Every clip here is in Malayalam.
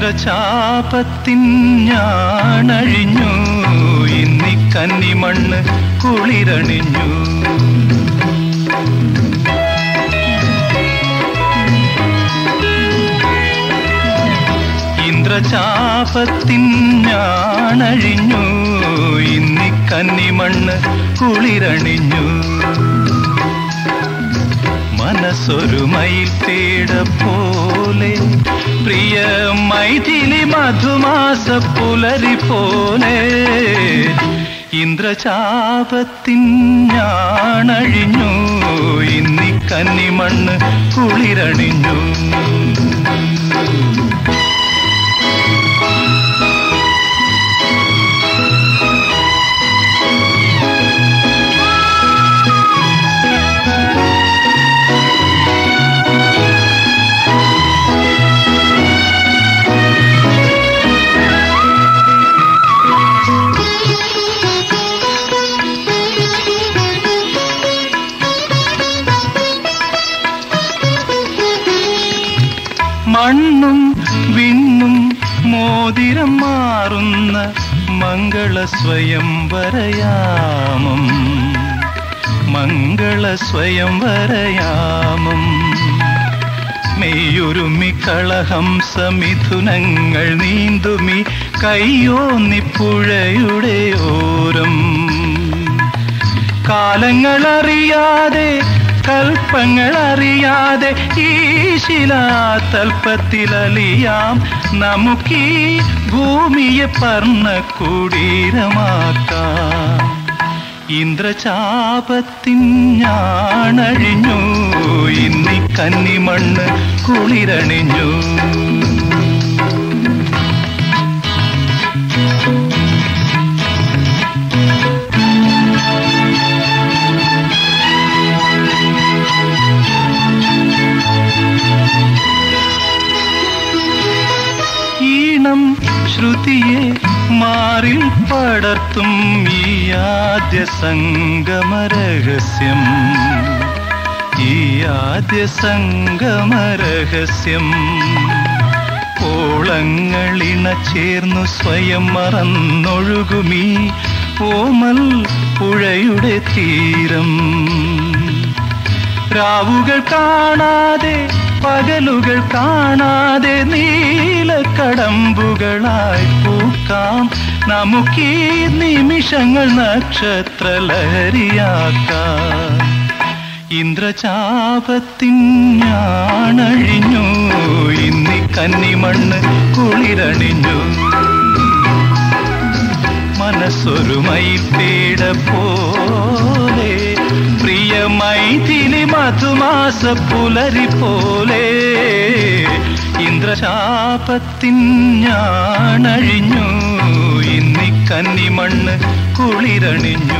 ഇന്ദ്രചാപത്തിൻ ഞാണഴിഞ്ഞു ഇന്നി കന്നിമണ്ണ് കുളിരണിഞ്ഞു ഇന്ദ്രചാപത്തിൻ ഞാണഴിഞ്ഞു ഇന്നി കന്നിമണ്ണ് കുളിരണിഞ്ഞു മനസ്സൊരു മയിൽപ്പേട പോലെ പ്രിയ മൈഥിലി മധുമാസ പുലരി പോലെ ഇന്ദ്രചാപത്തിൻ ഞാണഴിഞ്ഞു ഇന്നി കന്നിമണ്ണ് കുളിരണിഞ്ഞു മണ്ണും വിണ്ണും മോതിരം മാറുന്ന മംഗള സ്വയംവരയാമം മംഗള സ്വയംവരയാമം മെയ്യൊരുമി കളഹംസ മിഥുനങ്ങൾ നീന്തുമി കയ്യോന്നി പുഴയുടെ ഓരം കാലങ്ങളറിയാതെ കൽപ്പങ്ങളറിയാതെ ഈ ശിലാതൽപ്പത്തിലലിയാം നമുക്കീ ഭൂമിയെ പർണ കുടീരമാക്കാം ഇന്ദ്രചാപത്തിൻ ഞാണഴിഞ്ഞു ഇന്നി കന്നിമണ്ണ് കുളിരണിഞ്ഞു ഈണം ശ്രുതിയെ മാറിൽ പടർത്തും ഈ ആദ്യ സംഗമരഹസ്യം ഈ ആദ്യ സംഗമരഹസ്യം ഓളങ്ങളിണ ചേർന്നു സ്വയം മറന്നൊഴുകുമീ ഓമൽ പുഴയുടെ തീരം രാവുകൾ കാണാതെ പകലുകൾ കാണാതെ നീലക്കടമ്പുകളായി പൂക്കാം നമുക്കീ നിമിഷങ്ങൾ നക്ഷത്രലഹരിയാക്കാം ഇന്ദ്രചാപത്തിൻ ഞാണഴിഞ്ഞു ഇന്നി കന്നിമണ്ണ് കുളിരണിഞ്ഞു മനസ്സൊരു മൈപ്പേട പോലെ പ്രിയ മൈഥിലി മധുമാസ പുലരി പോലെ ഇന്ദ്രശാപത്തിൻ ഞാണഴിഞ്ഞു ഇന്നി കന്നിമണ്ണ് കുളിരണിഞ്ഞു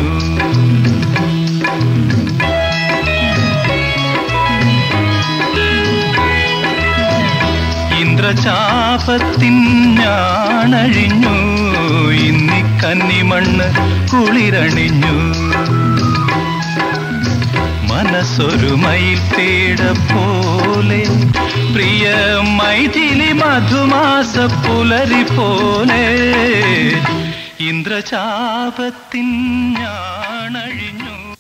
ഇന്ദ്രചാപത്തിൻ ഞാണഴിഞ്ഞു ഇന്നി കന്നിമണ്ണ് കുളിരണിഞ്ഞു മനസ്സൊരു മയിൽപ്പേട പോലെ പ്രിയ മൈഥിലി മധുമാസ പുലരി പോലെ ഇന്ദ്രചാപത്തിൻ ഞാണഴിഞ്ഞു